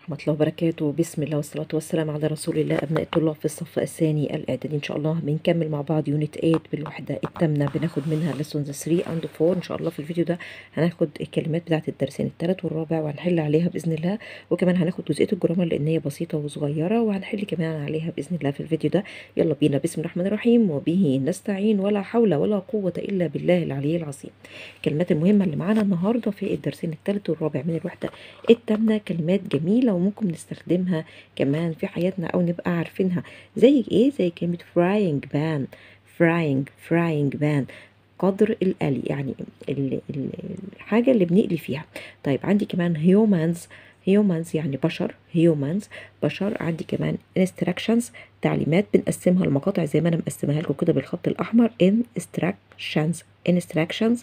ورحمة الله وبركاته بسم الله والصلاة والسلام على رسول الله أبناء الطلاب في الصف الثاني الإعدادي إن شاء الله بنكمل مع بعض يونت 8 بالوحدة الثامنة بناخد منها lessons 3 and 4 إن شاء الله في الفيديو ده هناخد الكلمات بتاعة الدرسين الثالث والرابع وهنحل عليها بإذن الله وكمان هناخد جزئية الجرامر لأن هي بسيطة وصغيرة وهنحل كمان عليها بإذن الله في الفيديو ده يلا بينا بسم الله الرحمن الرحيم وبه نستعين ولا حول ولا قوة إلا بالله العلي العظيم الكلمات المهمة اللي معانا النهاردة في الدرسين الثالث والرابع من الوحدة الثامنة كلمات جميلة وممكن نستخدمها كمان في حياتنا أو نبقى عارفينها زي إيه زي كلمة frying pan frying frying pan قدر القلي يعني ال- ال- الحاجة اللي بنقلي فيها طيب عندي كمان humans humans يعني بشر humans بشر عندي كمان instructions تعليمات بنقسمها لمقاطع زي ما انا مقسمها لكم كده بالخط الاحمر instructions instructions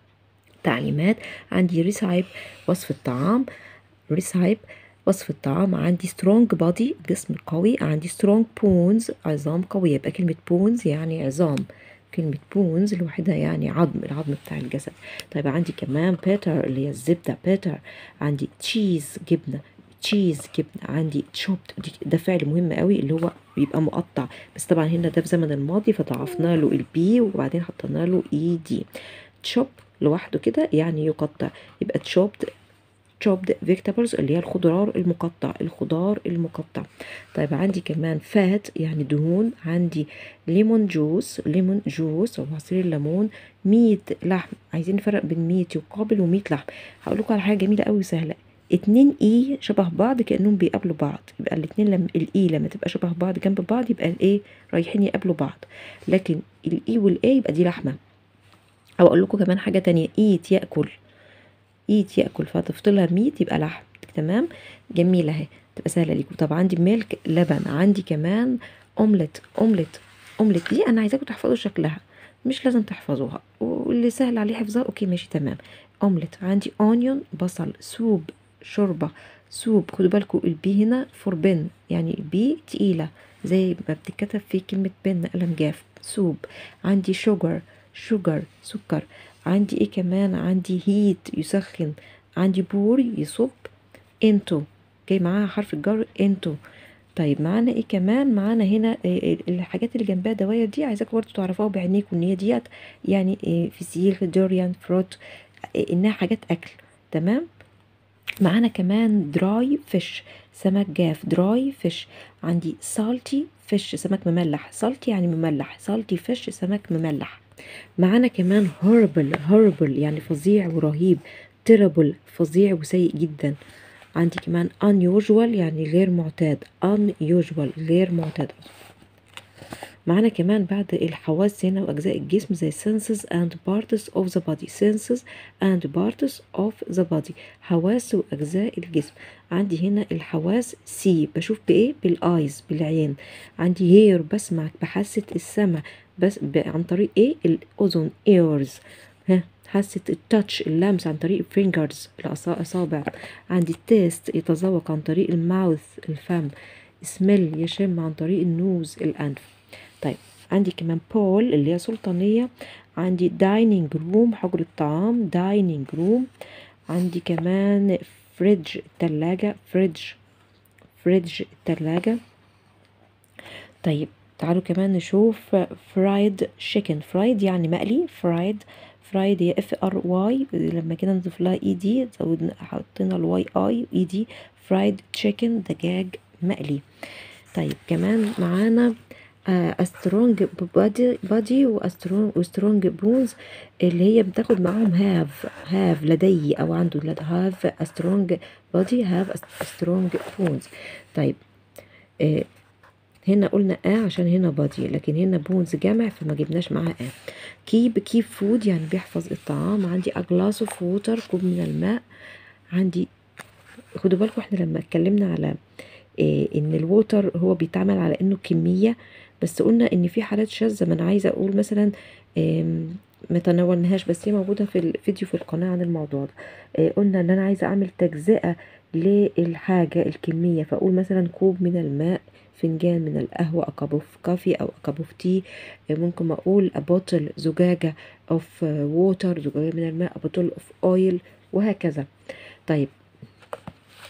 تعليمات عندي ريسايب وصف الطعام ريسايب وصف الطعام عندي strong body جسم قوي عندي strong bones عظام قوية يبقى كلمة bones يعني عظام كلمة بونز لوحدها يعني عظم العظم بتاع الجسد طيب عندي كمان بيتر اللي هي الزبدة بيتر عندي تشيز جبنة تشيز جبنة عندي تشوبت ده فعل مهم قوي اللي هو بيبقى مقطع بس طبعا هنا ده في زمن الماضي فضعفنا له البي وبعدين حطينا له اي دي تشوب لوحده كده يعني يقطع يبقى تشوبت chopped vegetables اللي هي الخضار المقطع الخضار المقطع طيب عندي كمان فات يعني دهون عندي ليمون جوس ليمون جوس او عصير الليمون ميت لحم عايزين نفرق بين ميت يقابل وميت لحم هقول لكم على حاجه جميله قوي سهله اتنين اي شبه بعض كانهم بيقابلوا بعض يبقى الاتنين لما الاي لما تبقى شبه بعض جنب بعض يبقى الايه رايحين يقابلوا بعض لكن الاي والاي يبقى دي لحمه او اقول لكم كمان حاجه تانية ايت ياكل ايت ياكل فتفضلها ميت يبقى لحم تمام جميله اهي تبقى سهله ليكم طب عندي ميلك لبن عندي كمان اومليت اومليت اومليت دي انا عايزاكم تحفظوا شكلها مش لازم تحفظوها واللي سهل عليه حفظها اوكي ماشي تمام اومليت عندي اونيون بصل سوب شوربه سوب خدوا بالكم البي هنا فور بن يعني البي تقيله زي ما بتتكتب في كلمه بن قلم جاف سوب عندي شوجر شوجر سكر عندي ايه كمان عندي هيت يسخن عندي بور يصب انتو جاي معاها حرف الجر انتو طيب معانا ايه كمان معانا هنا إيه الحاجات اللي جنبها دواير دي عايزاكم برضه تعرفوها بعينيكم ان هي ديت يعني إيه فسيخ دوريان فروت إيه انها حاجات اكل تمام معانا كمان دراي فيش سمك جاف دراي فيش عندي سالتي فيش سمك مملح سالتي يعني مملح سالتي فيش سمك مملح معانا كمان horrible horrible يعني فظيع ورهيب terrible فظيع وسيء جدا عندي كمان unusual يعني غير معتاد unusual غير معتاد معانا كمان بعد الحواس هنا وأجزاء الجسم زي senses and parts of the body senses and parts of the body حواس وأجزاء الجسم عندي هنا الحواس سي بشوف بإيه بالآيز بالعين عندي هير بسمع بحاسة السمع بس عن طريق إيه الأذن ears ها حاسة التاتش اللمس عن طريق fingers الأصابع عندي تيست يتذوق عن طريق الماوث الفم سميل يشم عن طريق النوز الأنف طيب عندي كمان بول اللي هي سلطانية عندي دايننج روم حجرة طعام دايننج روم عندي كمان فريدج التلاجة فريدج فريدج التلاجة طيب تعالوا كمان نشوف فرايد شيكن فرايد يعني مقلي فرايد فرايد هي اف ار واي لما كده نضيف لها اي دي زودنا حطينا الواي اي اي دي فرايد تشيكن دجاج مقلي طيب كمان معانا سترونج بادي بادي وسترونج بونز اللي هي بتاخد معاهم هاف هاف لدي او عنده هاف سترونج بادي هاف سترونج بونز طيب آه هنا قلنا اه عشان هنا بادي لكن هنا بونز جمع فما جبناش معاها اه كيب كيب فود يعني بيحفظ الطعام عندي اجلاس اوف ووتر كوب من الماء عندي خدوا بالكم احنا لما اتكلمنا على إيه ان الووتر هو بيتعمل على انه كميه بس قلنا ان في حالات شاذه ما انا عايزه اقول مثلا ما تناولناهاش بس هي موجوده في الفيديو في القناه عن الموضوع ده إيه قلنا ان انا عايزه اعمل تجزئه للحاجه الكميه فاقول مثلا كوب من الماء فنجان من القهوة a cup of coffee أو a cup of tea ممكن أقول a bottle زجاجة of water زجاجة من الماء a bottle of oil وهكذا طيب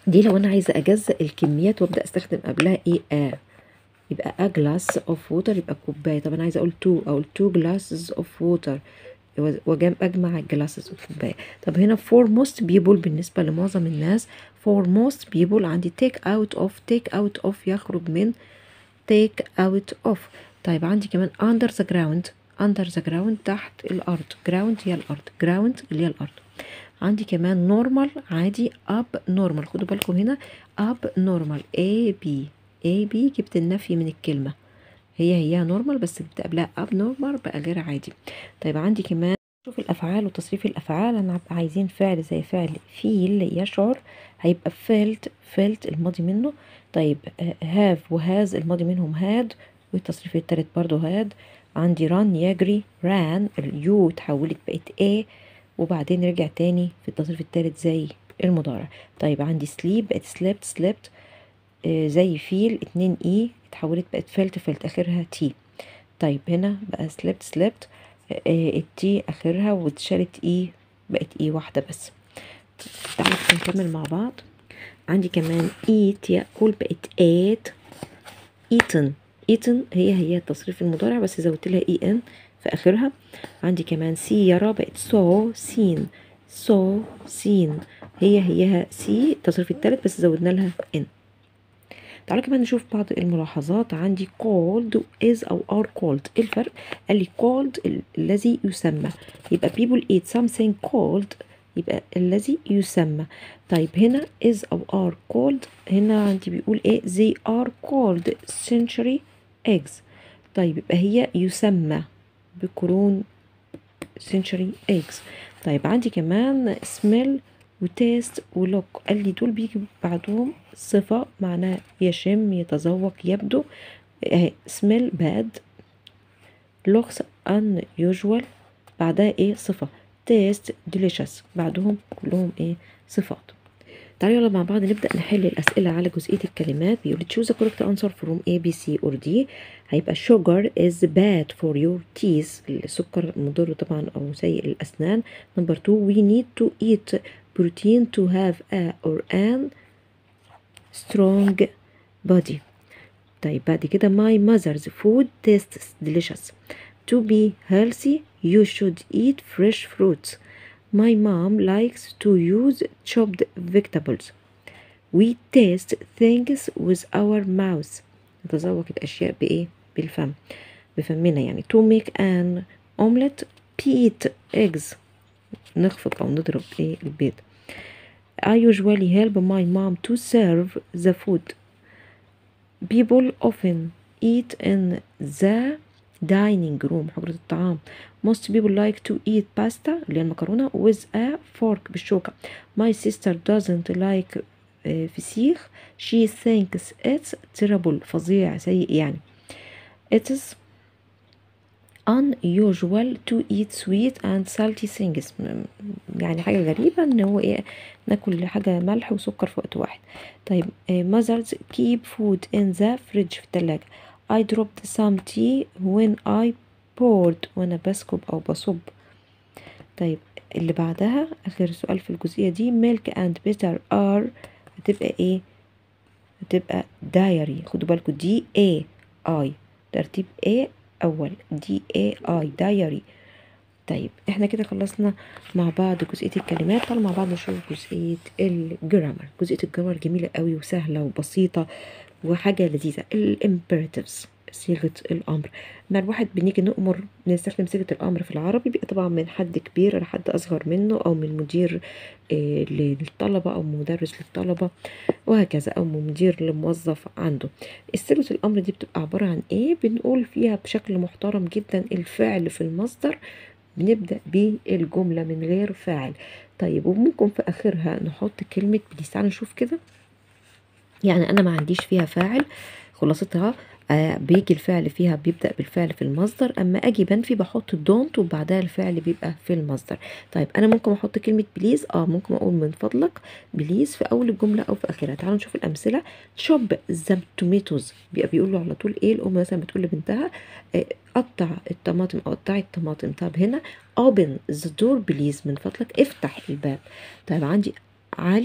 دي لو انا عايزه اجزأ الكميات وابدا استخدم قبلها ايه ا يبقى a glass of water يبقى كوبايه طب انا عايزه اقول two اقول two glasses of water وجم اجمع الجلاسز كوبايه طب هنا for most people بالنسبه لمعظم الناس for most people عندي take out of take out of يخرج من take out of طيب عندي كمان under the ground under the ground تحت الارض ground هي الارض ground اللي هي الارض عندي كمان normal عادي up normal خدوا بالكم هنا up normal a b a b جبت النفي من الكلمة هي هي نورمال بس جبت قبلها up normal بقى غير عادي طيب عندي كمان شوف الافعال وتصريف الافعال انا هبقى عايزين فعل زي فعل feel يشعر هيبقى felt felt الماضي منه طيب have وهاز الماضي منهم had والتصريف التالت برضو had عندي run يجري ran اليو اتحولت بقت a وبعدين رجع تاني في التصريف التالت زي المضارع طيب عندي sleep بقت slept slept آه زي feel اتنين اي اتحولت بقت felt felt اخرها تي طيب هنا بقى slept slept آه التي اخرها واتشالت اي بقت اي واحدة بس تعالوا نكمل مع بعض عندي كمان eat يأكل بقت ate eaten eaten هي هي التصريف المضارع بس زودت لها اي ان في اخرها عندي كمان سي يرى بقت saw seen saw seen هي هيها سي التصريف الثالث بس زودنا لها ان تعالوا كمان نشوف بعض الملاحظات عندي called is أو are called إيه الفرق؟ قال لي called الذي يسمى يبقى people eat something called يبقى الذي يسمى طيب هنا is أو are called هنا عندي بيقول إيه they are called century eggs طيب يبقى هي يسمى بقرون century eggs طيب عندي كمان smell وتيست ولوك قال لي دول بيجي بعدهم صفة معناها يشم يتذوق يبدو اهي smell bad looks unusual بعدها ايه صفة taste delicious بعدهم كلهم ايه صفات تعالوا يلا مع بعض نبدأ نحل الأسئلة على جزئية الكلمات بيقول choose a correct answer from A, B, C or D هيبقى sugar is bad for your teeth السكر مضر طبعا أو سيء للأسنان number two we need to eat protein to have a or an strong body طيب بعد كده my mother's food tastes delicious to be healthy you should eat fresh fruits my mom likes to use chopped vegetables we taste things with our mouth نتذوق الأشياء بإيه؟ بالفم بفمنا يعني to make an omelette beat eggs نخفق أو نضرب إيه البيض I usually help my mom to serve the food. People often eat in the dining room حجرة الطعام. Most people like to eat pasta اللي هي المكرونة with a fork بالشوكة. My sister doesn't like uh, فسيخ. She thinks it's terrible فظيع سيء يعني. It is unusual to eat sweet and salty things يعني حاجة غريبة ان هو ايه ناكل حاجة ملح وسكر في وقت واحد طيب mothers keep food in the fridge في التلاجة I dropped some tea when I poured وانا بسكب او بصب طيب اللي بعدها اخر سؤال في الجزئية دي milk and butter are هتبقى ايه هتبقى diary خدوا بالكم دي A I ترتيب A اول دي اي اي دايري طيب احنا كده خلصنا مع بعض جزئيه الكلمات تعالوا مع بعض نشوف جزئيه الجرامر جزئيه الجرامر جميله قوي وسهله وبسيطه وحاجه لذيذه الامبيراتيفز صيغه الامر لما الواحد بنيجي نأمر بنستخدم صيغه الامر في العربي بيبقى طبعا من حد كبير لحد اصغر منه او من مدير آه للطلبه او مدرس للطلبه وهكذا او مدير لموظف عنده صيغه الامر دي بتبقى عباره عن ايه بنقول فيها بشكل محترم جدا الفعل في المصدر بنبدا بالجمله من غير فاعل طيب وممكن في اخرها نحط كلمه بليز تعالوا نشوف كده يعني انا ما عنديش فيها فاعل خلاصتها آه بيجي الفعل فيها بيبدأ بالفعل في المصدر أما أجي بنفي بحط دونت وبعدها الفعل بيبقى في المصدر طيب أنا ممكن أحط كلمة بليز آه ممكن أقول من فضلك بليز في أول الجملة أو في آخرها تعالوا نشوف الأمثلة شوب ذا توميتوز بيبقى بيقول له على طول إيه الأم مثلا بتقول لبنتها آه قطع الطماطم أو قطعي الطماطم طب هنا open the door بليز من فضلك افتح الباب طيب عندي علي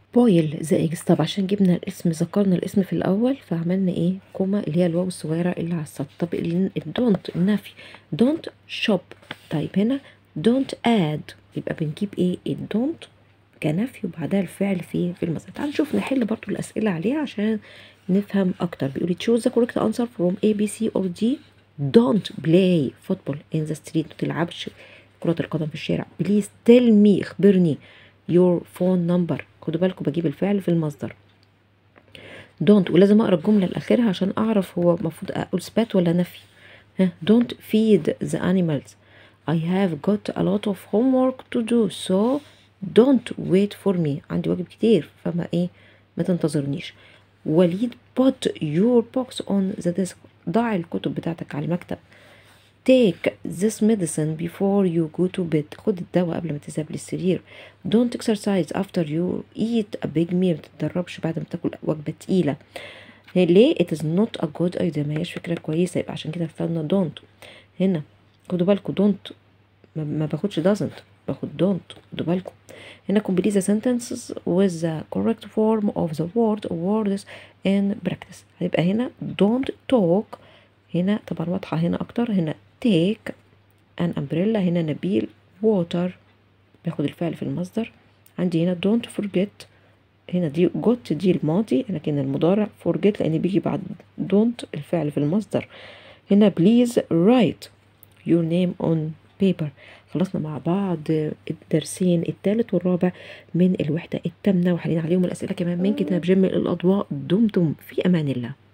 بويل ذا ايجز طب عشان جبنا الاسم ذكرنا الاسم في الاول فعملنا ايه كوما اللي هي الواو الصغيره اللي على السطر طب الدونت النفي دونت شوب طيب هنا دونت اد يبقى بنجيب ايه الدونت كنفي وبعدها الفعل في في المصدر تعالوا نشوف نحل برضو الاسئله عليها عشان نفهم اكتر بيقول choose the correct answer from A B C or D don't play football in the street ما تلعبش كرة القدم في الشارع please tell me اخبرني your phone number خدوا بالكم بجيب الفعل في المصدر don't ولازم اقرا الجمله لاخرها عشان اعرف هو المفروض اقول اثبات ولا نفي ها don't feed the animals I have got a lot of homework to do so don't wait for me عندي واجب كتير فما ايه ما تنتظرنيش وليد put your books on the desk ضع الكتب بتاعتك على المكتب take this medicine before you go to bed خد الدواء قبل ما تذهب للسرير don't exercise after you eat a big meal متتدربش بعد ما تاكل وجبة تقيلة ليه it is not a good idea ما هيش فكرة كويسة يبقى عشان كده اخترنا don't هنا خدوا بالكم don't ما, ما باخدش doesn't باخد don't خدوا بالكم هنا complete the sentences with the correct form of the word or words in practice هيبقى هنا don't talk هنا طبعا واضحة هنا أكتر هنا take an umbrella هنا نبيل water باخد الفعل في المصدر عندي هنا don't forget هنا دي got دي الماضي لكن المضارع forget لأن بيجي بعد don't الفعل في المصدر هنا please write your name on paper خلصنا مع بعض الدرسين الثالث والرابع من الوحدة الثامنة وحلينا عليهم الأسئلة كمان من كتاب جم الأضواء دمتم في أمان الله